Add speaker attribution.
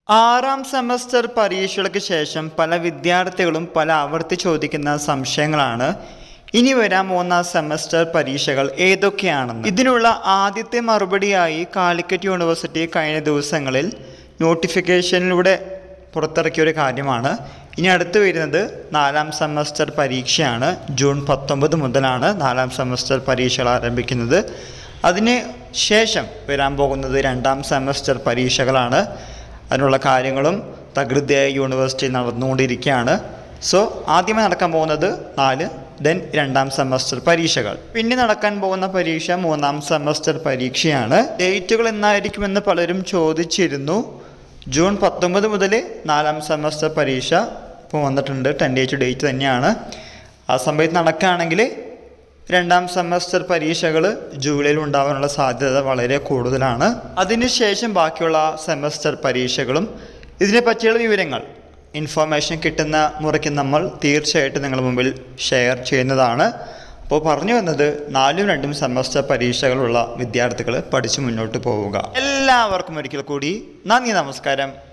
Speaker 1: ആറാം സെമസ്റ്റർ പരീക്ഷകൾക്ക് ശേഷം പല വിദ്യാർത്ഥികളും പല ആവർത്തി ചോദിക്കുന്ന സംശയങ്ങളാണ് ഇനി വരാൻ പോകുന്ന സെമസ്റ്റർ പരീക്ഷകൾ ഏതൊക്കെയാണെന്ന് ഇതിനുള്ള ആദ്യത്തെ മറുപടിയായി കാലിക്കറ്റ് യൂണിവേഴ്സിറ്റി കഴിഞ്ഞ ദിവസങ്ങളിൽ നോട്ടിഫിക്കേഷനിലൂടെ പുറത്തിറക്കിയ ഒരു കാര്യമാണ് ഇനി അടുത്ത് വരുന്നത് നാലാം സെമസ്റ്റർ പരീക്ഷയാണ് ജൂൺ പത്തൊമ്പത് മുതലാണ് നാലാം സെമസ്റ്റർ പരീക്ഷകൾ ആരംഭിക്കുന്നത് അതിന് ശേഷം വരാൻ പോകുന്നത് രണ്ടാം സെമസ്റ്റർ പരീക്ഷകളാണ് അതിനുള്ള കാര്യങ്ങളും തകൃതിയായ യൂണിവേഴ്സിറ്റി നടന്നുകൊണ്ടിരിക്കുകയാണ് സോ ആദ്യമേ നടക്കാൻ പോകുന്നത് നാല് ദെൻ രണ്ടാം സെമസ്റ്റർ പരീക്ഷകൾ പിന്നെ നടക്കാൻ പോകുന്ന പരീക്ഷ മൂന്നാം സെമസ്റ്റർ പരീക്ഷയാണ് ഡേറ്റുകൾ എന്നായിരിക്കുമെന്ന് പലരും ചോദിച്ചിരുന്നു ജൂൺ പത്തൊമ്പത് മുതൽ നാലാം സെമസ്റ്റർ പരീക്ഷ ഇപ്പോൾ വന്നിട്ടുണ്ട് ടെൻഡേറ്റ് ഡേറ്റ് തന്നെയാണ് ആ സമയത്ത് നടക്കുകയാണെങ്കിൽ രണ്ടാം സെമസ്റ്റർ പരീക്ഷകൾ ജൂലൈയിൽ ഉണ്ടാകാനുള്ള സാധ്യത വളരെ കൂടുതലാണ് അതിനുശേഷം ബാക്കിയുള്ള സെമസ്റ്റർ പരീക്ഷകളും ഇതിനെ പറ്റിയുള്ള വിവരങ്ങൾ ഇൻഫർമേഷൻ കിട്ടുന്ന മുറയ്ക്ക് നമ്മൾ തീർച്ചയായിട്ടും നിങ്ങളുടെ മുമ്പിൽ ഷെയർ ചെയ്യുന്നതാണ് അപ്പോൾ പറഞ്ഞു വന്നത് നാലും രണ്ടും സെമസ്റ്റർ പരീക്ഷകളുള്ള വിദ്യാർത്ഥികൾ പഠിച്ചു മുന്നോട്ട് പോവുക എല്ലാവർക്കും ഒരിക്കൽ കൂടി നന്ദി നമസ്കാരം